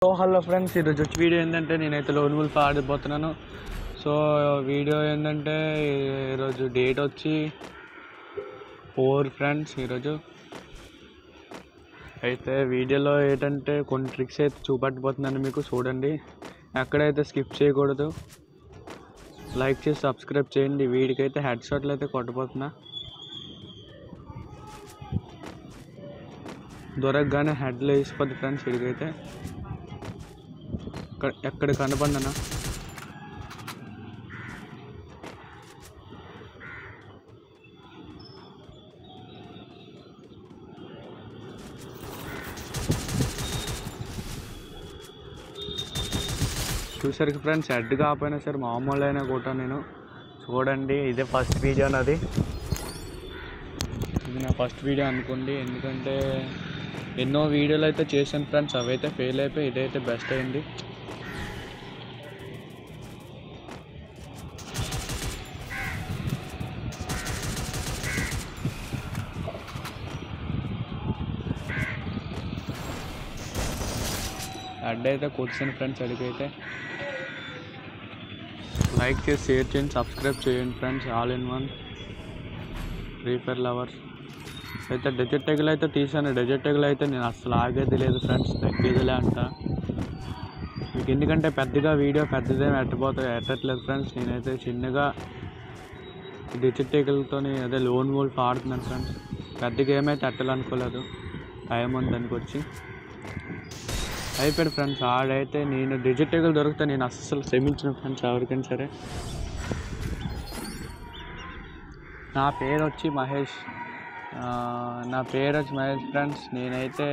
so hello friends ఈరోజు వచ్చి video ఏంటంటే నేనైతే లోన్ వుల్ఫ్ ఆడిపోతున్నాను సో వీడియో ఏంటంటే ఈరోజు డేట్ వచ్చి ఫోర్ ఫ్రెండ్స్ ఈరోజు అయితే వీడియోలో ఏంటంటే కొన్ని ట్రిక్స్ అయితే చూపెట్టబోతున్నాను మీకు చూడండి ఎక్కడైతే స్కిప్ చేయకూడదు లైక్ చేసి సబ్స్క్రైబ్ చేయండి వీడికైతే హెడ్ షాట్లు అయితే కొట్టబోతున్నా దొరకగానే హెడ్లో వేసిపోద్ది ఫ్రెండ్స్ వీడికైతే ఎక్కడ ఎక్కడ కనపడినా చూసరికి ఫ్రెండ్స్ హెడ్ కాకపోయినా సరే మామూలు అయినా కూడా నేను చూడండి ఇదే ఫస్ట్ వీడియో నాది ఇది నా ఫస్ట్ వీడియో అనుకోండి ఎందుకంటే ఎన్నో వీడియోలు అయితే చేశాను ఫ్రెండ్స్ అవైతే ఫెయిల్ అయిపోయి ఇదైతే బెస్ట్ అయింది అడ్డ అయితే కూర్చొని ఫ్రెండ్స్ అడిగైతే లైక్ చేసి షేర్ చేయండి సబ్స్క్రైబ్ చేయండి friends all in one free fire lovers అయితే డెజర్ట్ టెగులు అయితే తీసాను డెజర్ట్ టెగులు అయితే నేను అసలు ఆగేది లేదు ఫ్రెండ్స్ తగ్గేదిలే అంట మీకు ఎందుకంటే పెద్దగా వీడియో పెద్దదేం ఎట్టబోతా ఎట్టట్లేదు ఫ్రెండ్స్ నేనైతే చిన్నగా డెజర్ట్ టెగులతో అదే లోన్ వోల్ఫ్ ఆడుతున్నాను ఫ్రెండ్స్ పెద్ద గేమ్ అయితే ఎట్టాలనుకోలేదు టైం ఉంది దానికి వచ్చి అయిపోయాడు ఫ్రెండ్స్ ఆడైతే నేను డిజిటల్ దొరికితే నేను అస్సలు శ్రమించిన ఫ్రెండ్స్ ఎవరికైనా సరే నా పేరు వచ్చి మహేష్ ఆ, నా పేరు వచ్చి మహేష్ ఫ్రెండ్స్ నేనైతే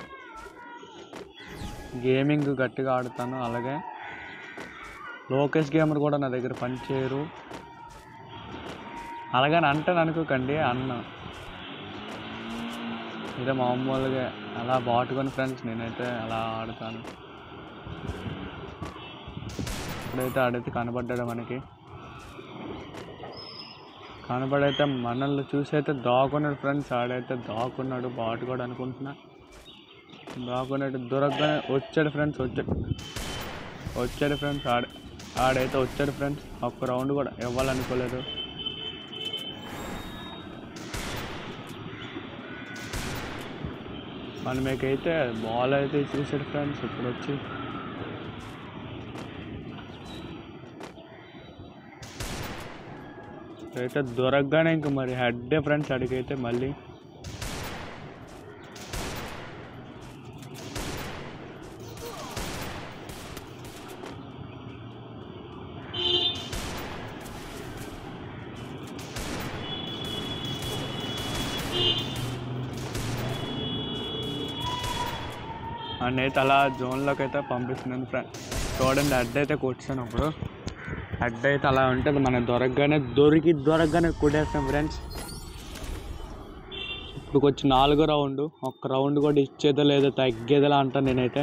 గేమింగ్ గట్టిగా ఆడుతాను అలాగే లోకేష్ గేమర్ కూడా నా దగ్గర పనిచేయరు అలాగని అంటే అనుకోకండి అన్న ఇదే మామూలుగా అలా బాటుకొని ఫ్రెండ్స్ నేనైతే అలా ఆడతాను ఇప్పుడైతే ఆడైతే కనబడ్డాడు మనకి కనబడైతే మనల్ని చూసి అయితే దాక్కున్నాడు ఫ్రెండ్స్ ఆడైతే దాక్కున్నాడు బాటు కూడా అనుకుంటున్నా దాక్కున్నాడు దొరకగానే వచ్చాడు ఫ్రెండ్స్ వచ్చాడు వచ్చాడు ఫ్రెండ్స్ ఆడ ఆడైతే వచ్చాడు ఫ్రెండ్స్ ఒక్క రౌండ్ కూడా ఇవ్వాలనుకోలేదు మనమేకైతే బాల్ అయితే చూసాడు ఫ్రెండ్స్ ఇప్పుడు వచ్చి అయితే దొరకగానే ఇంక మరి హెడ్ ఫ్రెండ్స్ అడిగైతే మళ్ళీ అండ్ అయితే అలా జోన్లోకి అయితే పంపిస్తున్నాను ఫ్రెండ్ చూడండి అడ్డ అయితే కొట్టాను అప్పుడు అడ్డ అయితే అలా ఉంటుంది మనం దొరకగానే దొరికి దొరకగానే కొట్టేస్తాం ఫ్రెండ్స్ ఇప్పుడు వచ్చి నాలుగో రౌండ్ ఒక్క రౌండ్ కూడా ఇచ్చేదో లేదో తగ్గేదిలా అంటాను నేనైతే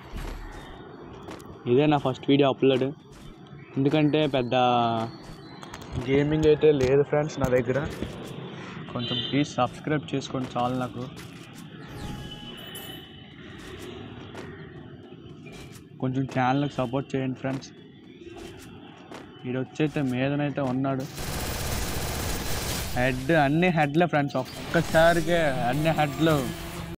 ఇదే నా ఫస్ట్ వీడియో అప్లోడ్ ఎందుకంటే పెద్ద గేమింగ్ అయితే లేదు ఫ్రెండ్స్ నా దగ్గర కొంచెం ప్లీజ్ సబ్స్క్రైబ్ చేసుకోండి చాలు నాకు కొంచెం ఛానల్కి సపోర్ట్ చేయండి ఫ్రెండ్స్ వీడు వచ్చైతే మీదనైతే ఉన్నాడు హెడ్ అన్ని హెడ్లే ఫ్రెండ్స్ ఒక్కసారిగా అన్ని హెడ్లు